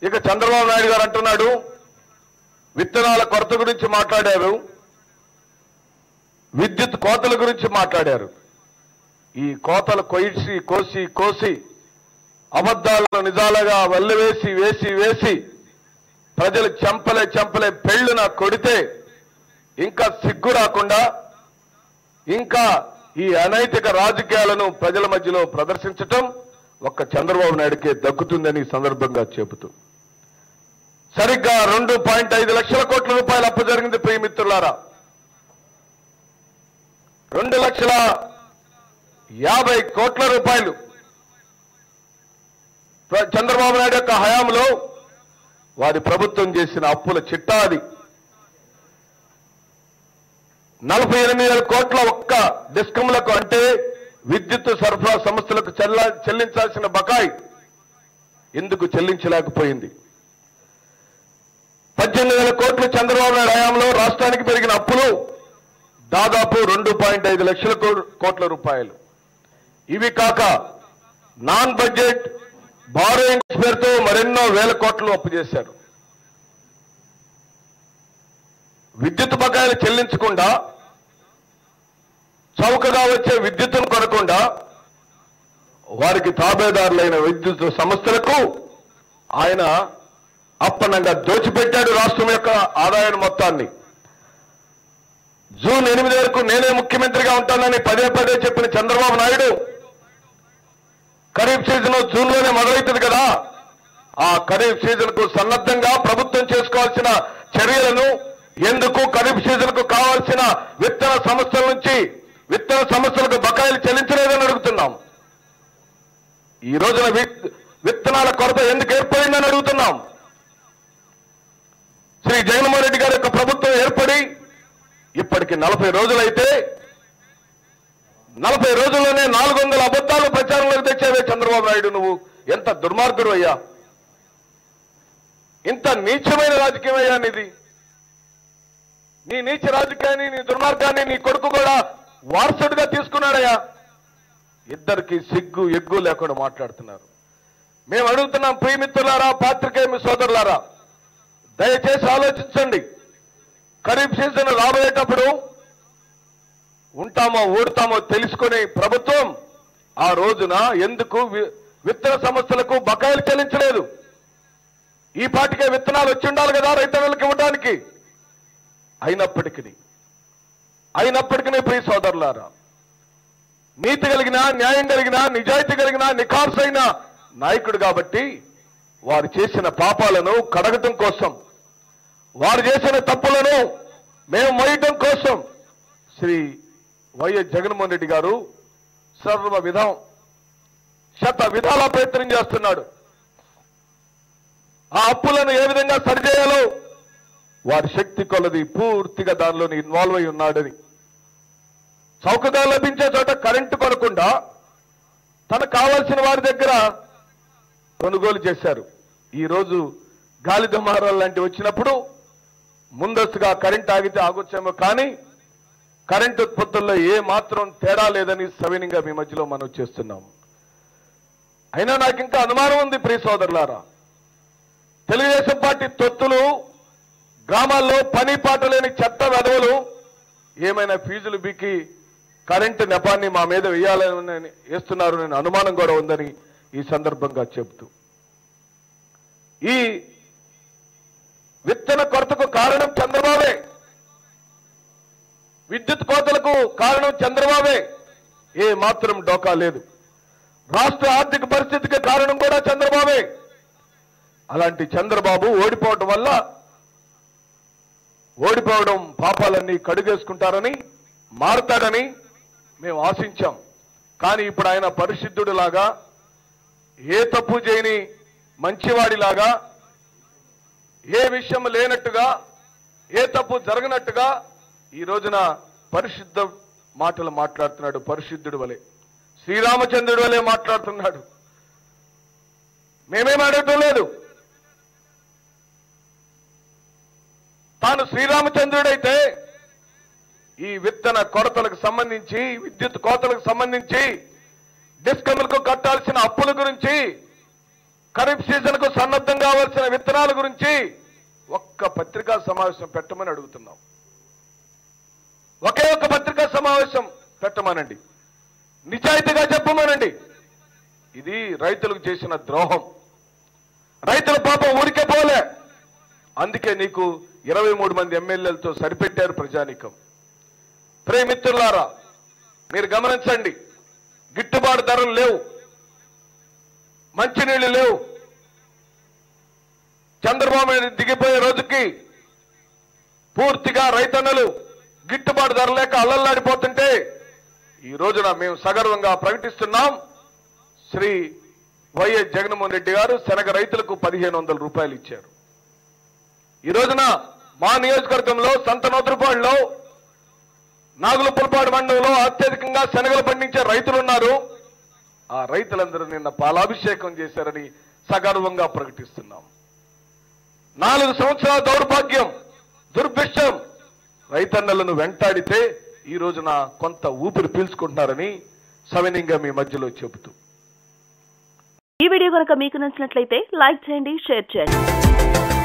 ఇక చంద్రబాబు నాయుడు గారు అంటున్నాడు విత్తనాల కొరత గురించి మాట్లాడారు విద్యుత్ కోతల గురించి మాట్లాడారు ఈ కోతలు కొయిసి కోసి కోసి అబద్ధాలను నిజాలుగా వల్లవేసి వేసి వేసి ప్రజలు చెంపలే చెంపలే పెళ్ళున కొడితే ఇంకా సిగ్గు రాకుండా ఇంకా ఈ అనైతిక రాజకీయాలను ప్రజల మధ్యలో ప్రదర్శించటం ఒక్క చంద్రబాబు నాయుడికే దక్కుతుందని ఈ సందర్భంగా చెబుతూ సరిగ్గా రెండు పాయింట్ ఐదు లక్షల కోట్ల రూపాయలు అప్పు జరిగింది ప్రియమిత్రులారా రెండు లక్షల యాభై కోట్ల రూపాయలు ప్ర- చంద్రబాబు నాయుడు యొక్క హయాంలో వారి ప్రభుత్వం చేసిన అప్పుల చిట్టా అది నలభై ఎనిమిది వేల కోట్ల ఒక్క డిస్కంలకు అంటే విద్యుత్ సరఫరా సంస్థలకు చెల్ల చెల్లించాల్సిన బకాయి ఎందుకు చెల్లించలేకపోయింది పద్దెనిమిది వేల కోట్లు చంద్రబాబు నాయుడు హయాంలో రాష్ట్రానికి పెరిగిన అప్పులు దాదాపు రెండు పాయింట్ ఐదు లక్షల కో- కోట్ల రూపాయలు ఇవి కాక నాన్ బడ్జెట్ బారోయింగ్స్ పేరుతో మరెన్నో వేల కోట్లు అప్పు చేశారు విద్యుత్ బకాయిలు చెల్లించకుండా చౌకగా వచ్చే విద్యుత్తును కొనకుండా వారికి తాబేదారులైన విద్యుత్ సంస్థలకు ఆయన అప్పనంగా దోచిపెట్టాడు రాష్ట్రం యొక్క ఆదాయం మొత్తాన్ని జూన్ ఎనిమిది వరకు నేనే ముఖ్యమంత్రిగా ఉంటానని పదే పదే చెప్పిన చంద్రబాబు నాయుడు ఖరీఫ్ సీజన్ జూన్ లోనే మొదలవుతుంది కదా ఆ ఖరీఫ్ సీజన్ కు సన్నద్ధంగా ప్రభుత్వం చేసుకోవాల్సిన చర్యలను ఎందుకు ఖరీఫ్ సీజన్ కు కావాల్సిన విత్తన సంస్థల నుంచి విత్తన సంస్థలకు బకాయిలు చెల్లించలేదని అడుగుతున్నాం ఈ రోజున వి- విత్తనాల కొరత ఎందుకు ఏర్పడిందని అడుగుతున్నాం శ్రీ జగన్మోహన్ రెడ్డి గారి యొక్క ప్రభుత్వం ఏర్పడి ఇప్పటికి నలభై రోజులైతే నలభై రోజుల్లోనే నాలుగు వందల అబద్ధాలు ప్రచారంలోకి తెచ్చావే చంద్రబాబు నాయుడు నువ్వు ఎంత దుర్మార్గుడు అయ్యా ఇంత నీచమైన రాజకీయం అయ్యా నీది నీ నీచ రాజకీయాన్ని నీ దుర్మార్గాన్ని నీ కొడుకు కూడా వారసుడిగా తీసుకున్నాడయ్యా ఇద్దరికి సిగ్గు ఎగ్గు లేకుండా మాట్లాడుతున్నారు మేము అడుగుతున్నాం ప్రియమిత్రులారా పాత్రికేయ సోదరులారా దయచేసి ఆలోచించండి ఖరీఫ్ సీజన్ రాబోయేటప్పుడు ఉంటామో ఓడుతామో తెలుసుకునే ప్రభుత్వం ఆ రోజున ఎందుకు వి- విత్తన సంస్థలకు బకాయిలు చెల్లించలేదు ఈ పాటికే విత్తనాలు వచ్చి ఉండాలి కదా రైతన్నలకు ఇవ్వడానికి అయినప్పటికీ అయినప్పటికీ ప్రియ సోదరులారా నీతి కలిగిన న్యాయం కలిగిన నిజాయితీ కలిగిన నిఖార్సైన నాయకుడు కాబట్టి వారు చేసిన పాపాలను కడగటం కోసం వారు చేసిన తప్పులను మేము మోయటం కోసం శ్రీ వైఎస్ జగన్మోహన్ రెడ్డి గారు సర్వ విధం శత విధాల ప్రయత్నం చేస్తున్నాడు ఆ అప్పులను ఏ విధంగా సరిచేయాలో వారి శక్తి కొలది పూర్తిగా దానిలో ఇన్వాల్వ్ అయి ఉన్నాడని చౌకగా లభించే చోట కరెంటు కొనకుండా తనకు కావాల్సిన వారి దగ్గర కొనుగోలు చేశారు ఈ రోజు గాలి దుమారాలు లాంటివి వచ్చినప్పుడు ముందస్తుగా కరెంట్ ఆగితే ఆగొచ్చేమో కానీ కరెంట్ ఉత్పత్తుల్లో ఏ మాత్రం తేడా లేదని సవినంగా మీ మధ్యలో మనం చేస్తున్నాం అయినా నాకు ఇంకా అనుమానం ఉంది ప్రియ సోదరులారా తెలుగుదేశం పార్టీ తొత్తులు గ్రామాల్లో పని పాట లేని చెత్త వెధవలు ఏమైనా ఫీజులు బిక్కి కరెంటు నెపాన్ని మా మీద వేయాలని వేస్తున్నారు నేను అనుమానం కూడా ఉందని ఈ సందర్భంగా చెబుతూ ఈ విత్తన కొరతకు కారణం చంద్రబాబే విద్యుత్ కోతలకు కారణం చంద్రబాబే ఏ మాత్రం డోకా లేదు రాష్ట్ర ఆర్థిక పరిస్థితికి కారణం కూడా చంద్రబాబే అలాంటి చంద్రబాబు ఓడిపోవటం వల్ల ఓడిపోవడం పాపాలన్నీ కడుగేసుకుంటారని మారుతాడని మేము ఆశించాం కానీ ఇప్పుడు ఆయన పరిశుద్ధుడిలాగా ఏ తప్పు చేయని మంచివాడిలాగా ఏ విషయం లేనట్టుగా ఏ తప్పు జరగనట్టుగా ఈ రోజున పరిశుద్ధ మాటలు మాట్లాడుతున్నాడు పరిశుద్ధుడు వలె శ్రీరామచంద్రుడు వలె మాట్లాడుతున్నాడు మేమేం అడగటం లేదు తాను శ్రీరామచంద్రుడైతే ఈ విత్తన కొరతలకు సంబంధించి విద్యుత్ కోతలకు సంబంధించి డిస్కమ్లకు కట్టాల్సిన అప్పుల గురించి ఖరీఫ్ సీజన్ కు సన్నద్ధం కావాల్సిన విత్తనాల గురించి ఒక్క పత్రికా సమావేశం పెట్టమని అడుగుతున్నాం ఒకే ఒక్క పత్రికా సమావేశం పెట్టమనండి నిజాయితీగా చెప్పమనండి ఇది రైతులకు చేసిన ద్రోహం రైతుల పాపం ఊరికే పోలే అందుకే నీకు ఇరవై మూడు మంది ఎమ్మెల్యేలతో సరిపెట్టారు ప్రజానీకం ప్రేమిత్రులారా మీరు గమనించండి గిట్టుబాటు ధరలు లేవు మంచినీళ్లు లేవు చంద్రబాబు నాయుడు దిగిపోయే రోజుకి పూర్తిగా రైతన్నలు గిట్టుబాటు ధర లేక అల్లల్లాడిపోతుంటే ఈ రోజున మేము సగర్వంగా ప్రకటిస్తున్నాం శ్రీ వైఎస్ జగన్మోహన్ రెడ్డి గారు శనగ రైతులకు పదిహేను వందల రూపాయలు ఇచ్చారు ఈ రోజున మా నియోజకవర్గంలో సంతనోత్రపాడులో నాగులపులపాడు మండలంలో అత్యధికంగా శనగలు పండించే రైతులు ఉన్నారు ఆ రైతులందరూ నిన్న పాలాభిషేకం చేశారని సగర్వంగా ప్రకటిస్తున్నాం నాలుగు సంవత్సరాల దౌర్భాగ్యం దుర్భిక్షం రైతన్నలను వెంటాడితే ఈ రోజున కొంత ఊపిరి పీల్చుకుంటున్నారని సవినీయంగా మీ మధ్యలో చెబుతూ ఈ వీడియో కనుక మీకు నచ్చినట్లయితే లైక్ చేయండి షేర్ చేయండి